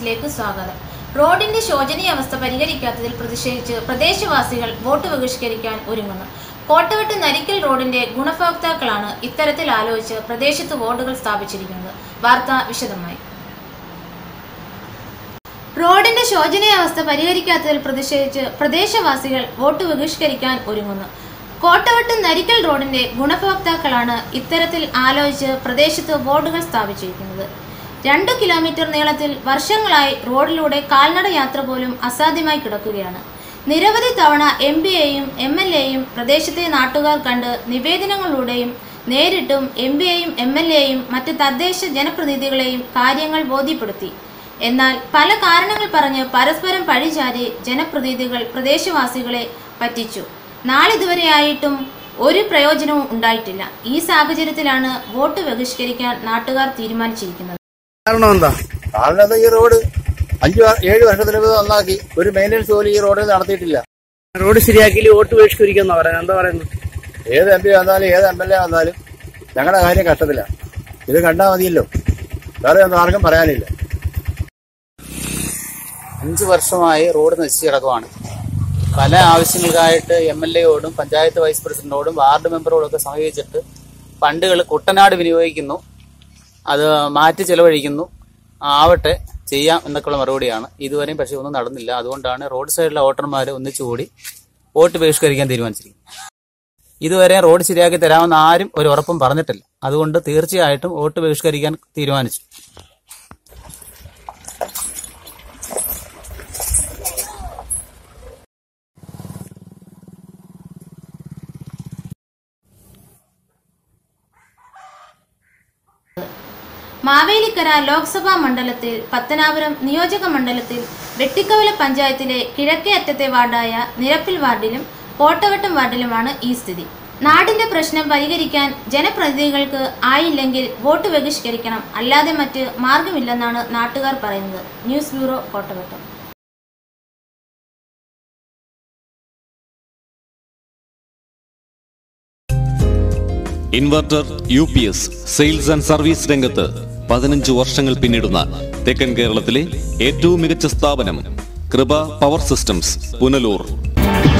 ന്യൂസിലേക്ക് സ്വാഗതം റോഡിന്റെ ശോചനീയാവസ്ഥ പരിഹരിക്കാത്തതിൽ പ്രതിഷേധിച്ച് പ്രദേശവാസികൾ വോട്ട് ബഹിഷ്കരിക്കാൻ ഒരുങ്ങുന്നു കോട്ടവട്ട് നരിക്കൽ റോഡിന്റെ ഗുണഭോക്താക്കളാണ് ഇത്തരത്തിൽ ആലോചിച്ച് പ്രദേശത്ത് ബോർഡുകൾ സ്ഥാപിച്ചിരിക്കുന്നത് വാർത്ത വിശദമായി റോഡിന്റെ ശോചനീയാവസ്ഥ പരിഹരിക്കാത്തതിൽ പ്രതിഷേധിച്ച് പ്രദേശവാസികൾ വോട്ട് ബഹിഷ്കരിക്കാൻ ഒരുങ്ങുന്നു കോട്ടവട്ട് നരിക്കൽ റോഡിന്റെ ഗുണഭോക്താക്കളാണ് ഇത്തരത്തിൽ ആലോചിച്ച് പ്രദേശത്ത് ബോർഡുകൾ സ്ഥാപിച്ചിരിക്കുന്നത് രണ്ടു കിലോമീറ്റർ നീളത്തിൽ വർഷങ്ങളായി റോഡിലൂടെ കാൽനട യാത്ര പോലും അസാധ്യമായി കിടക്കുകയാണ് നിരവധി തവണ എം പിയെയും എം എൽ എയും പ്രദേശത്തെ നാട്ടുകാർ കണ്ട് നിവേദനങ്ങളിലൂടെയും നേരിട്ടും എം പിയെയും എം എൽ എയും മറ്റ് തദ്ദേശ ജനപ്രതിനിധികളെയും കാര്യങ്ങൾ ബോധ്യപ്പെടുത്തി എന്നാൽ പല കാരണങ്ങൾ പറഞ്ഞ് പരസ്പരം പഴിചാരി ജനപ്രതിനിധികൾ പ്രദേശവാസികളെ പറ്റിച്ചു നാളിതുവരെയായിട്ടും ഒരു പ്രയോജനവും ഉണ്ടായിട്ടില്ല ഈ സാഹചര്യത്തിലാണ് വോട്ട് ബഹിഷ്കരിക്കാൻ നാട്ടുകാർ തീരുമാനിച്ചിരിക്കുന്നത് കാരണം എന്താ കാരണം എന്താ ഈ റോഡ് അഞ്ചു വ- ഏഴ് വർഷത്തിന് മുമ്പ് നന്നാക്കി ഒരു മെയിൻ്റനൻസ് പോലും ഈ റോഡിൽ നടത്തിയിട്ടില്ല റോഡ് ശരിയാക്കി വോട്ട് ബഹിഷ്കരിക്കുന്ന പറയുന്നത് എന്താ പറയുന്നത് ഏത് എം പി വന്നാലും ഏത് എം എൽ എ വന്നാലും ഞങ്ങളുടെ കാര്യം കഷ്ടത്തില്ല ഇത് കണ്ടാൽ മതിയല്ലോ വേറെ ഒന്നും ആർക്കും പറയാനില്ല അഞ്ച് വർഷമായി റോഡ് നശിച്ചു കിടക്കുവാണ് പല ആവശ്യങ്ങൾക്കായിട്ട് എം എൽ എയോടും പഞ്ചായത്ത് വൈസ് പ്രസിഡന്റോടും വാർഡ് മെമ്പറോടും ഒക്കെ സമീപിച്ചിട്ട് ഫണ്ടുകൾ കുട്ടനാട് വിനിയോഗിക്കുന്നു അത് മാറ്റി ചെലവഴിക്കുന്നു ആവട്ടെ ചെയ്യാം എന്നൊക്കെയുള്ള മറുപടിയാണ് ഇതുവരെയും പക്ഷേ ഒന്നും നടന്നില്ല അതുകൊണ്ടാണ് റോഡ് സൈഡിലെ വോട്ടർമാർ ഒന്നിച്ചുകൂടി വോട്ട് ബഹിഷ്കരിക്കാൻ തീരുമാനിച്ചിരിക്കുന്നത് ഇതുവരെ റോഡ് ശരിയാക്കി തരാമെന്ന് ആരും ഒരു ഉറപ്പും പറഞ്ഞിട്ടില്ല അതുകൊണ്ട് തീർച്ചയായിട്ടും വോട്ട് ബഹിഷ്കരിക്കാൻ തീരുമാനിച്ചു മാവേലിക്കര ലോക്സഭാ മണ്ഡലത്തിൽ പത്തനാപുരം നിയോജക മണ്ഡലത്തിൽ വെട്ടിക്കവല പഞ്ചായത്തിലെ കിഴക്കേ അറ്റത്തെ വാർഡായ നിരപ്പിൽ വാർഡിലും കോട്ടവട്ടം വാർഡിലുമാണ് ഈ സ്ഥിതി നാടിന്റെ പ്രശ്നം പരിഹരിക്കാൻ ജനപ്രതിനിധികൾക്ക് ആയില്ലെങ്കിൽ വോട്ട് ബഹിഷ്കരിക്കണം അല്ലാതെ മറ്റ് മാർഗമില്ലെന്നാണ് നാട്ടുകാർ പറയുന്നത് news bureau Kottavattam inverter U P S sales and service രംഗത്ത് പതിനഞ്ച് വർഷങ്ങൾ പിന്നിടുന്ന തെക്കൻ കേരളത്തിലെ ഏറ്റവും മികച്ച സ്ഥാപനം കൃപ പവർ സിസ്റ്റംസ് പുനലൂർ